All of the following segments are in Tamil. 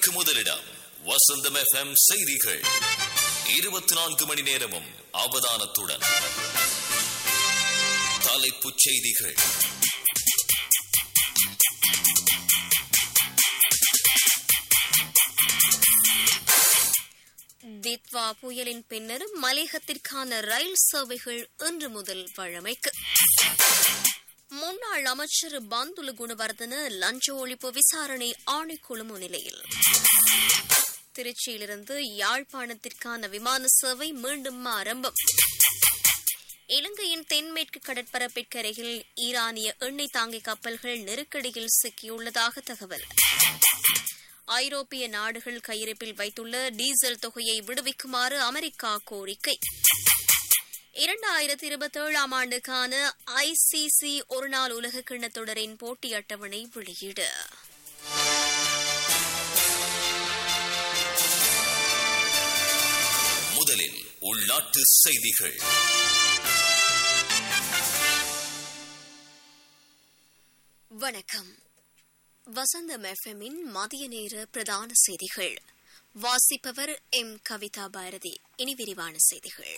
செய்திகளுக்கு முதலிடம் வசந்தம் எஃப்எம் செய்திகள் இருபத்தி நான்கு மணி நேரமும் அவதானத்துடன் தலைப்புச் செய்திகள் தித்வா புயலின் பின்னர் மலையகத்திற்கான ரயில் சேவைகள் இன்று முதல் வழமைக்கு முன்னாள் அமைச்சர் பந்துல குணவர்தன லஞ்ச ஒழிப்பு விசாரணை ஆணைக்குழு முன்னிலையில் திருச்சியிலிருந்து யாழ்ப்பாணத்திற்கான விமான சேவை மீண்டும் ஆரம்பம் இலங்கையின் தென்மேற்கு கடற்பரப்பிற்கரையில் ஈரானிய எண்ணெய் தாங்கி கப்பல்கள் நெருக்கடியில் சிக்கியுள்ளதாக தகவல் ஐரோப்பிய நாடுகள் கையிருப்பில் வைத்துள்ள டீசல் தொகையை விடுவிக்குமாறு அமெரிக்கா கோரிக்கை இரண்டாயிரத்தி இருபத்தி ஏழாம் ஆண்டுக்கான ஐசிசி ஒருநாள் உலக கிண்ணத் தொடரின் போட்டி அட்டவணை வெளியீடு முதலில் உள்நாட்டு செய்திகள் வணக்கம் வசந்தம் எஃப்எம்மின் மதிய நேர பிரதான செய்திகள் வாசிப்பவர் எம் கவிதா பாரதி இனி விரிவான செய்திகள்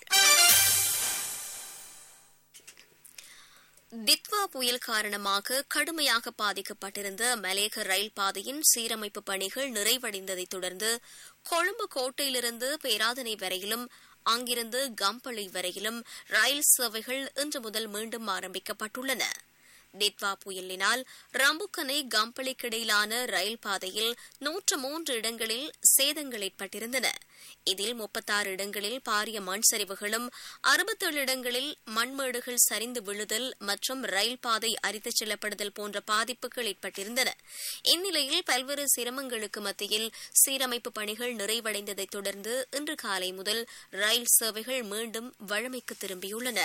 தித்வா புயல் காரணமாக கடுமையாக பாதிக்கப்பட்டிருந்த மலேக ரயில் பாதையின் சீரமைப்பு பணிகள் நிறைவடைந்ததைத் தொடர்ந்து கொழும்பு கோட்டையிலிருந்து பேராதனை வரையிலும் அங்கிருந்து கம்பளி வரையிலும் ரயில் சேவைகள் இன்று முதல் மீண்டும் ஆரம்பிக்கப்பட்டுள்ளன தித்வா புயலினால் ரம்புக்கனை கம்பளிக்கிடையிலான ரயில் பாதையில் நூற்று மூன்று இடங்களில் சேதங்கள் ஏற்பட்டிருந்தன இதில் முப்பத்தாறு இடங்களில் பாரிய மண் சரிவுகளும் அறுபத்தேழு இடங்களில் மண்மேடுகள் சரிந்து விழுதல் மற்றும் ரயில் பாதை அரித்துச் செல்லப்படுதல் போன்ற பாதிப்புகள் ஏற்பட்டிருந்தன இந்நிலையில் பல்வேறு சிரமங்களுக்கு மத்தியில் சீரமைப்பு பணிகள் நிறைவடைந்ததைத் தொடர்ந்து இன்று காலை முதல் ரயில் சேவைகள் மீண்டும் வழமைக்கு திரும்பியுள்ளன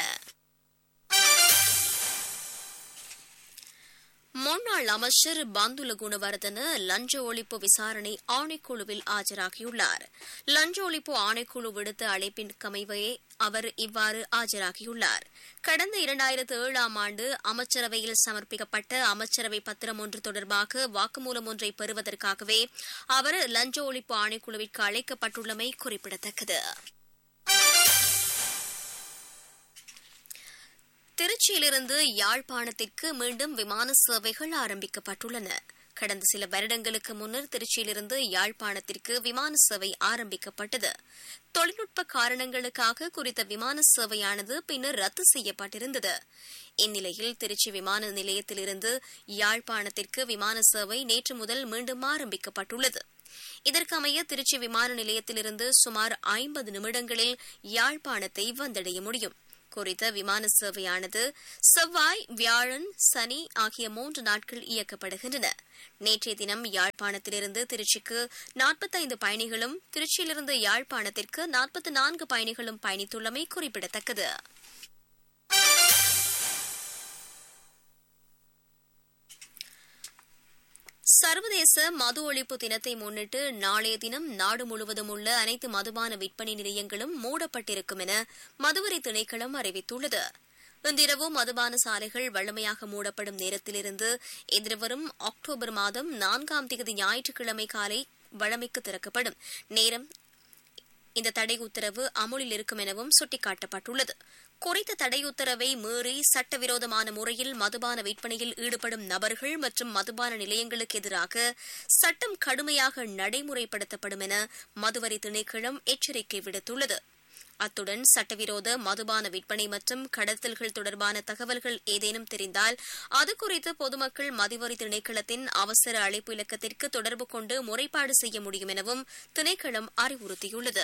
முன்னாள் அமைச்சர் பந்துல குணவர்தன லஞ்ச ஒழிப்பு விசாரணை ஆணைக்குழுவில் ஆஜராகியுள்ளார் லஞ்ச ஒழிப்பு ஆணைக்குழு விடுத்த அழைப்பின் கமைவையே அவர் இவ்வாறு ஆஜராகியுள்ளார் கடந்த இரண்டாயிரத்து ஏழாம் ஆண்டு அமைச்சரவையில் சமர்ப்பிக்கப்பட்ட அமைச்சரவை பத்திரம் ஒன்று தொடர்பாக வாக்குமூலம் ஒன்றை பெறுவதற்காகவே அவர் லஞ்ச ஒழிப்பு ஆணைக்குழுவிற்கு அழைக்கப்பட்டுள்ளமை குறிப்பிடத்தக்கது திருச்சியிலிருந்து யாழ்ப்பாணத்திற்கு மீண்டும் விமான சேவைகள் ஆரம்பிக்கப்பட்டுள்ளன கடந்த சில வருடங்களுக்கு முன்னர் திருச்சியிலிருந்து யாழ்ப்பாணத்திற்கு விமான சேவை ஆரம்பிக்கப்பட்டது தொழில்நுட்ப காரணங்களுக்காக குறித்த விமான சேவையானது பின்னர் ரத்து செய்யப்பட்டிருந்தது இந்நிலையில் திருச்சி விமான நிலையத்திலிருந்து யாழ்ப்பாணத்திற்கு விமான சேவை நேற்று முதல் மீண்டும் ஆரம்பிக்கப்பட்டுள்ளது இதற்கமைய திருச்சி விமான நிலையத்திலிருந்து சுமார் ஐம்பது நிமிடங்களில் யாழ்ப்பாணத்தை வந்தடைய முடியும் குறித்த விமான சேவையானது செவ்வாய் வியாழன் சனி ஆகிய மூன்று நாட்கள் இயக்கப்படுகின்றன நேற்றைய தினம் யாழ்ப்பாணத்திலிருந்து திருச்சிக்கு நாற்பத்தைந்து பயணிகளும் திருச்சியிலிருந்து யாழ்ப்பாணத்திற்கு நாற்பத்தி நான்கு பயணிகளும் பயணித்துள்ளமை குறிப்பிடத்தக்கது சர்வதேச மது ஒழிப்பு தினத்தை முன்னிட்டு நாளைய தினம் நாடு முழுவதும் உள்ள அனைத்து மதுபான விற்பனை நிலையங்களும் மூடப்பட்டிருக்கும் என மதுவரி திணைக்களம் அறிவித்துள்ளது இன்றிரவு மதுபான சாலைகள் வழமையாக மூடப்படும் நேரத்திலிருந்து எதிர்வரும் அக்டோபர் மாதம் நான்காம் தேதி ஞாயிற்றுக்கிழமை காலை வழமைக்கு திறக்கப்படும் நேரம் இந்த தடை உத்தரவு அமுலில் இருக்கும் எனவும் சுட்டிக்காட்டப்பட்டுள்ளது குறித்த தடை உத்தரவை மீறி சட்டவிரோதமான முறையில் மதுபான விற்பனையில் ஈடுபடும் நபர்கள் மற்றும் மதுபான நிலையங்களுக்கு எதிராக சட்டம் கடுமையாக நடைமுறைப்படுத்தப்படும் என மதுவரி திணைக்களம் எச்சரிக்கை விடுத்துள்ளது அத்துடன் சட்டவிரோத மதுபான விற்பனை மற்றும் கடத்தல்கள் தொடர்பான தகவல்கள் ஏதேனும் தெரிந்தால் அது குறித்து பொதுமக்கள் மதுவரி திணைக்களத்தின் அவசர அழைப்பு இலக்கத்திற்கு தொடர்பு கொண்டு முறைப்பாடு செய்ய முடியும் எனவும் திணைக்களம் அறிவுறுத்தியுள்ளது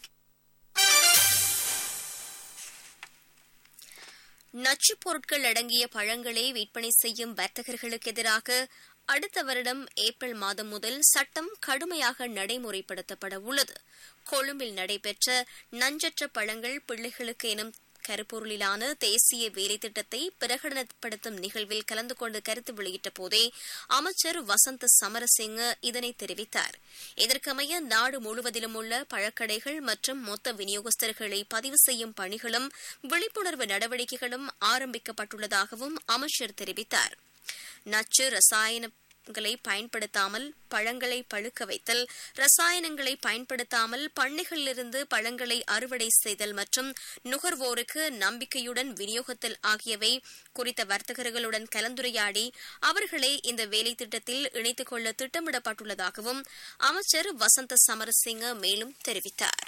நச்சுப் பொருட்கள் அடங்கிய பழங்களை விற்பனை செய்யும் வர்த்தகர்களுக்கு எதிராக அடுத்த வருடம் ஏப்ரல் மாதம் முதல் சட்டம் கடுமையாக நடைமுறைப்படுத்தப்பட உள்ளது கொழும்பில் நடைபெற்ற நஞ்சற்ற பழங்கள் பிள்ளைகளுக்கு எனும் கருப்பொருளிலான தேசிய வேலை திட்டத்தை பிரகடனப்படுத்தும் நிகழ்வில் கலந்து கொண்டு கருத்து வெளியிட்ட போதே அமைச்சர் வசந்த சமரசிங்க இதனை தெரிவித்தார் இதற்கமைய நாடு முழுவதிலும் உள்ள பழக்கடைகள் மற்றும் மொத்த விநியோகஸ்தர்களை பதிவு செய்யும் பணிகளும் விழிப்புணர்வு நடவடிக்கைகளும் ஆரம்பிக்கப்பட்டுள்ளதாகவும் அமைச்சர் தெரிவித்தார் நச்சு ரசாயன ரசாயனங்களை பயன்படுத்தாமல் பழங்களை பழுக்க வைத்தல் ரசாயனங்களை பயன்படுத்தாமல் பண்ணைகளிலிருந்து பழங்களை அறுவடை செய்தல் மற்றும் நுகர்வோருக்கு நம்பிக்கையுடன் விநியோகத்தல் ஆகியவை குறித்த வர்த்தகர்களுடன் கலந்துரையாடி அவர்களை இந்த வேலை திட்டத்தில் இணைத்துக் கொள்ள திட்டமிடப்பட்டுள்ளதாகவும் அமைச்சர் வசந்த சமரசிங்க மேலும் தெரிவித்தார்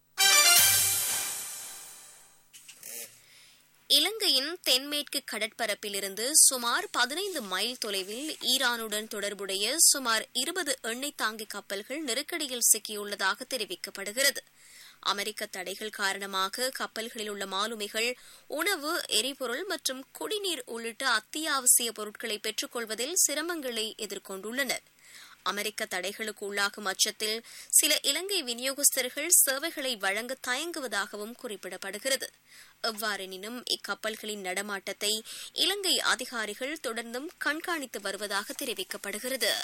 இலங்கையின் தென்மேற்கு கடற்பரப்பிலிருந்து சுமார் பதினைந்து மைல் தொலைவில் ஈரானுடன் தொடர்புடைய சுமார் இருபது எண்ணெய் தாங்கி கப்பல்கள் நெருக்கடியில் சிக்கியுள்ளதாக தெரிவிக்கப்படுகிறது அமெரிக்க தடைகள் காரணமாக கப்பல்களில் உள்ள மாலுமிகள் உணவு எரிபொருள் மற்றும் குடிநீர் உள்ளிட்ட அத்தியாவசிய பொருட்களை பெற்றுக்கொள்வதில் சிரமங்களை எதிர்கொண்டுள்ளனர் அமெரிக்க தடைகளுக்கு உள்ளாகும் அச்சத்தில் சில இலங்கை விநியோகஸ்தர்கள் சேவைகளை வழங்க தயங்குவதாகவும் குறிப்பிடப்படுகிறது எவ்வாறெனினும் இக்கப்பல்களின் நடமாட்டத்தை இலங்கை அதிகாரிகள் தொடர்ந்தும் கண்காணித்து வருவதாக தெரிவிக்கப்படுகிறது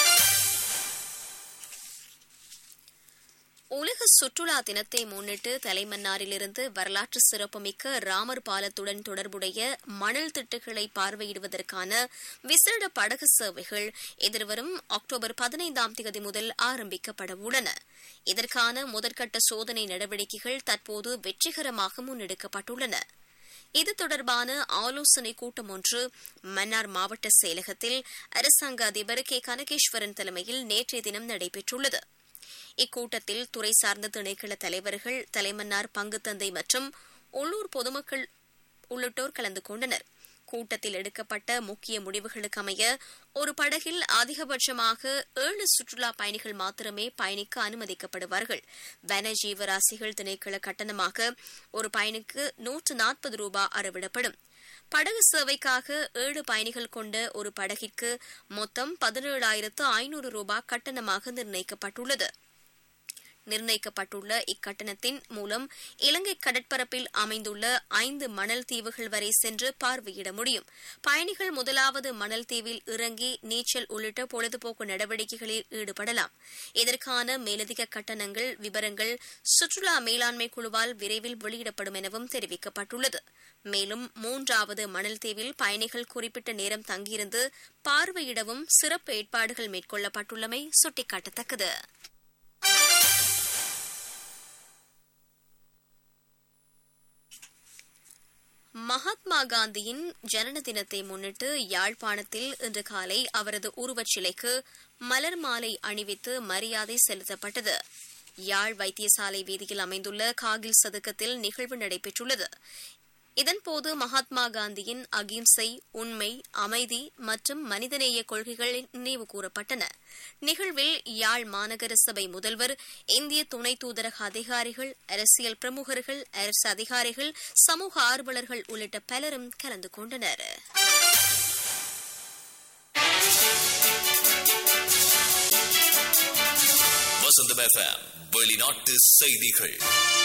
உலக சுற்றுலா தினத்தை முன்னிட்டு தலைமன்னாரிலிருந்து வரலாற்று சிறப்புமிக்க ராமர் பாலத்துடன் தொடர்புடைய மணல் திட்டுகளை பார்வையிடுவதற்கான விசேட படகு சேவைகள் எதிர்வரும் அக்டோபர் பதினைந்தாம் தேதி முதல் ஆரம்பிக்கப்பட உள்ளன இதற்கான முதற்கட்ட சோதனை நடவடிக்கைகள் தற்போது வெற்றிகரமாக முன்னெடுக்கப்பட்டுள்ளன இது தொடர்பான ஆலோசனை கூட்டம் ஒன்று மன்னார் மாவட்ட செயலகத்தில் அரசாங்க அதிபர் கே கனகேஸ்வரன் தலைமையில் நேற்றைய தினம் நடைபெற்றுள்ளது இக்கூட்டத்தில் துறை சார்ந்த திணைக்கள தலைவர்கள் தலைமன்னார் பங்குத்தந்தை மற்றும் உள்ளூர் பொதுமக்கள் உள்ளிட்டோர் கலந்து கொண்டனர் கூட்டத்தில் எடுக்கப்பட்ட முக்கிய முடிவுகளுக்கு அமைய ஒரு படகில் அதிகபட்சமாக ஏழு சுற்றுலா பயணிகள் மாத்திரமே பயணிக்க அனுமதிக்கப்படுவார்கள் வன ஜீவராசிகள் திணைக்கள கட்டணமாக ஒரு பயணிக்கு நூற்று நாற்பது ரூபாய் அறவிடப்படும் படகு சேவைக்காக ஏழு பயணிகள் கொண்ட ஒரு படகிற்கு மொத்தம் பதினேழாயிரத்து ஐநூறு ரூபாய் கட்டணமாக நிர்ணயிக்கப்பட்டுள்ளது நிர்ணயிக்கப்பட்டுள்ள இக்கட்டணத்தின் மூலம் இலங்கை கடற்பரப்பில் அமைந்துள்ள ஐந்து மணல் தீவுகள் வரை சென்று பார்வையிட முடியும் பயணிகள் முதலாவது மணல் தீவில் இறங்கி நீச்சல் உள்ளிட்ட பொழுதுபோக்கு நடவடிக்கைகளில் ஈடுபடலாம் இதற்கான மேலதிக கட்டணங்கள் விவரங்கள் சுற்றுலா மேலாண்மை குழுவால் விரைவில் வெளியிடப்படும் எனவும் தெரிவிக்கப்பட்டுள்ளது மேலும் மூன்றாவது மணல் தீவில் பயணிகள் குறிப்பிட்ட நேரம் தங்கியிருந்து பார்வையிடவும் சிறப்பு ஏற்பாடுகள் மேற்கொள்ளப்பட்டுள்ளமை சுட்டிக்காட்டத்தக்கது மகாத்மா காந்தியின் ஜனன தினத்தை முன்னிட்டு யாழ்ப்பாணத்தில் இன்று காலை அவரது உருவச் சிலைக்கு மலர் மாலை அணிவித்து மரியாதை செலுத்தப்பட்டது யாழ் வைத்தியசாலை வீதியில் அமைந்துள்ள காகில் சதுக்கத்தில் நிகழ்வு நடைபெற்றுள்ளது இதன்போது மகாத்மா காந்தியின் அகிம்சை உண்மை அமைதி மற்றும் மனிதநேய கொள்கைகள் நினைவு கூறப்பட்டன நிகழ்வில் யாழ் மாநகர சபை முதல்வர் இந்திய துணை தூதரக அதிகாரிகள் அரசியல் பிரமுகர்கள் அரசு அதிகாரிகள் சமூக ஆர்வலர்கள் உள்ளிட்ட பலரும் கலந்து கொண்டனர் வசந்தம் எஃப்எம் வெளிநாட்டு செய்திகள்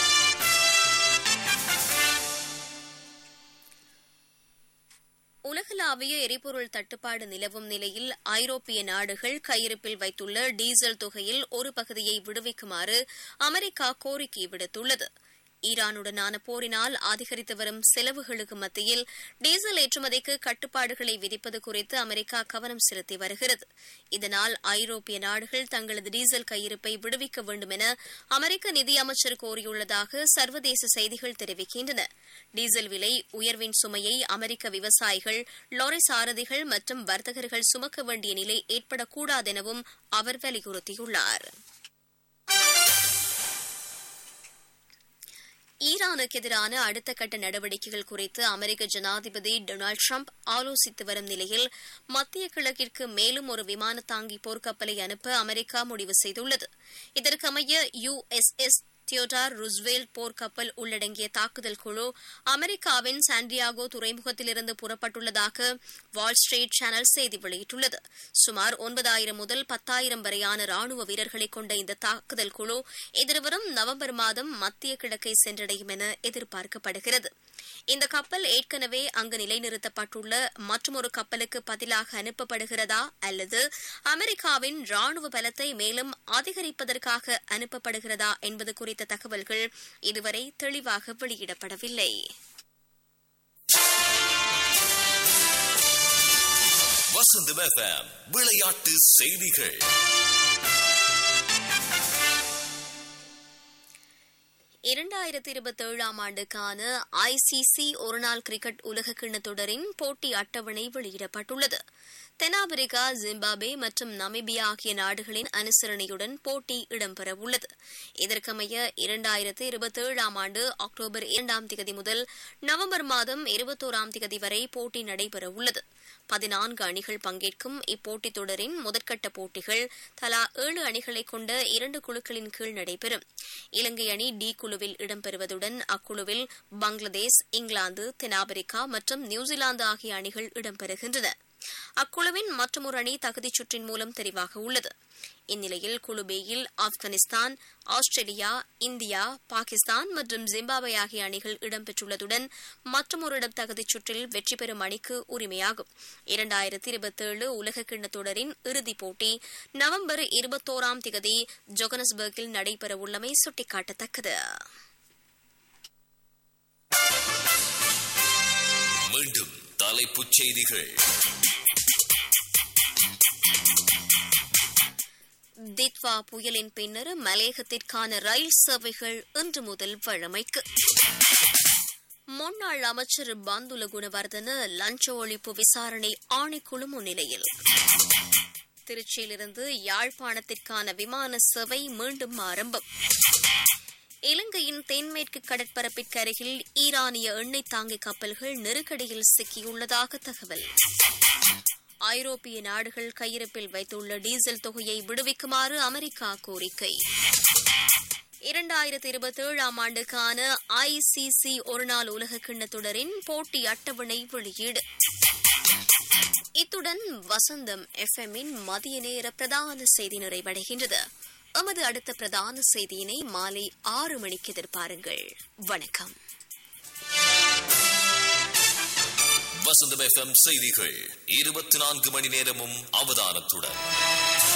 உலகளாவிய எரிபொருள் தட்டுப்பாடு நிலவும் நிலையில் ஐரோப்பிய நாடுகள் கையிருப்பில் வைத்துள்ள டீசல் தொகையில் ஒரு பகுதியை விடுவிக்குமாறு அமெரிக்கா கோரிக்கை விடுத்துள்ளது ஈரானுடனான போரினால் அதிகரித்து வரும் செலவுகளுக்கு மத்தியில் டீசல் ஏற்றுமதிக்கு கட்டுப்பாடுகளை விதிப்பது குறித்து அமெரிக்கா கவனம் செலுத்தி வருகிறது இதனால் ஐரோப்பிய நாடுகள் தங்களது டீசல் கையிருப்பை விடுவிக்க வேண்டும் என அமெரிக்க நிதியமைச்சர் கோரியுள்ளதாக சர்வதேச செய்திகள் தெரிவிக்கின்றன டீசல் விலை உயர்வின் சுமையை அமெரிக்க விவசாயிகள் லாரி சாரதிகள் மற்றும் வர்த்தகர்கள் சுமக்க வேண்டிய நிலை ஏற்படக்கூடாதெனவும் அவர் வலியுறுத்தியுள்ளார் ஈரானுக்கு எதிரான அடுத்த கட்ட நடவடிக்கைகள் குறித்து அமெரிக்க ஜனாதிபதி டொனால்டு ட்ரம்ப் ஆலோசித்து வரும் நிலையில் மத்திய கிழக்கிற்கு மேலும் ஒரு விமான தாங்கி போர்க்கப்பலை அனுப்ப அமெரிக்கா முடிவு செய்துள்ளது இதற்கமைய யுஎஸ்எஸ் தியோடார் ருஸ்வேல் போர்க்கப்பல் உள்ளடங்கிய தாக்குதல் குழு அமெரிக்காவின் சாண்டியாகோ துறைமுகத்திலிருந்து புறப்பட்டுள்ளதாக வால் ஸ்ட்ரீட் சேனல் செய்தி வெளியிட்டுள்ளது சுமார் ஒன்பதாயிரம் முதல் பத்தாயிரம் வரையான ராணுவ வீரர்களை கொண்ட இந்த தாக்குதல் குழு எதிர்வரும் நவம்பர் மாதம் மத்திய கிழக்கை சென்றடையும் என எதிர்பார்க்கப்படுகிறது இந்த கப்பல் ஏற்கனவே அங்கு நிலைநிறுத்தப்பட்டுள்ள மற்றொரு கப்பலுக்கு பதிலாக அனுப்பப்படுகிறதா அல்லது அமெரிக்காவின் ராணுவ பலத்தை மேலும் அதிகரிப்பதற்காக அனுப்பப்படுகிறதா என்பது குறித்த தகவல்கள் இதுவரை தெளிவாக வெளியிடப்படவில்லை வசந்தம் எஃப்எம் விளையாட்டு செய்திகள் இரண்டாயிரத்தி இருபத்தி ஏழாம் ஆண்டுக்கான ஐசிசி ஒருநாள் கிரிக்கெட் உலகக்கிண்ண தொடரின் போட்டி அட்டவணை வெளியிடப்பட்டுள்ளது தென்னாப்பிரிக்கா ஜிம்பாப்வே மற்றும் நமீபியா ஆகிய நாடுகளின் அனுசரணையுடன் போட்டி இடம்பெறவுள்ளது இதற்கமைய இரண்டாயிரத்து இருபத்தி ஏழாம் ஆண்டு அக்டோபர் இரண்டாம் தேதி முதல் நவம்பர் மாதம் இருபத்தோராம் தேதி வரை போட்டி நடைபெறவுள்ளது பதினான்கு அணிகள் பங்கேற்கும் இப்போட்டித் தொடரின் முதற்கட்ட போட்டிகள் தலா ஏழு அணிகளை கொண்ட இரண்டு குழுக்களின் கீழ் நடைபெறும் இலங்கை அணி டி குழுவில் இடம்பெறுவதுடன் அக்குழுவில் பங்களாதேஷ் இங்கிலாந்து தென்னாப்பிரிக்கா மற்றும் நியூசிலாந்து ஆகிய அணிகள் இடம்பெறுகின்றன அக்குழுவின் மற்றொரு அணி தகுதிச் சுற்றின் மூலம் தெரிவாக உள்ளது இந்நிலையில் குழு பேயில் ஆப்கானிஸ்தான் ஆஸ்திரேலியா இந்தியா பாகிஸ்தான் மற்றும் ஜிம்பாப்வே ஆகிய அணிகள் இடம்பெற்றுள்ளதுடன் மற்றொரு இடம் தகுதிச் சுற்றில் வெற்றி பெறும் அணிக்கு உரிமையாகும் இரண்டாயிரத்தி இருபத்தேழு உலகக்கிண்ண தொடரின் இறுதிப் போட்டி நவம்பர் இருபத்தோராம் திகதி ஜொகனஸ்பர்கில் நடைபெறவுள்ளமை சுட்டிக்காட்டத்தக்கது மீண்டும் தலைப்புச் செய்திகள் தித்வா புயலின் பின்னர் மலேகத்திற்கான ரயில் சேவைகள் இன்று முதல் வழமைக்கு முன்னாள் அமைச்சர் பந்துல குணவர்தன லஞ்ச ஒழிப்பு விசாரணை ஆணைக்குழு முன்னிலையில் திருச்சியிலிருந்து யாழ்ப்பாணத்திற்கான விமான சேவை மீண்டும் ஆரம்பம் இலங்கையின் தென்மேற்கு கடற்பரப்பிற்கு அருகில் ஈரானிய எண்ணெய் தாங்கி கப்பல்கள் நெருக்கடியில் சிக்கியுள்ளதாக தகவல் ஐரோப்பிய நாடுகள் கையிருப்பில் வைத்துள்ள டீசல் தொகையை விடுவிக்குமாறு அமெரிக்கா கோரிக்கை இரண்டாயிரத்தி இருபத்தி ஏழாம் ஆண்டுக்கான ஐசிசி ஒருநாள் உலக கிண்ண தொடரின் போட்டி அட்டவணை வெளியீடு இத்துடன் வசந்தம் எஃப்எம்மின் மதிய நேர பிரதான செய்தி நிறைவடைகின்றது எமது அடுத்த பிரதான செய்தியினை மாலை ஆறு மணிக்கு எதிர்பாருங்கள் வணக்கம் வசந்தம் எஃப்எம் செய்திகள் இருபத்தி நான்கு மணி நேரமும் அவதானத்துடன்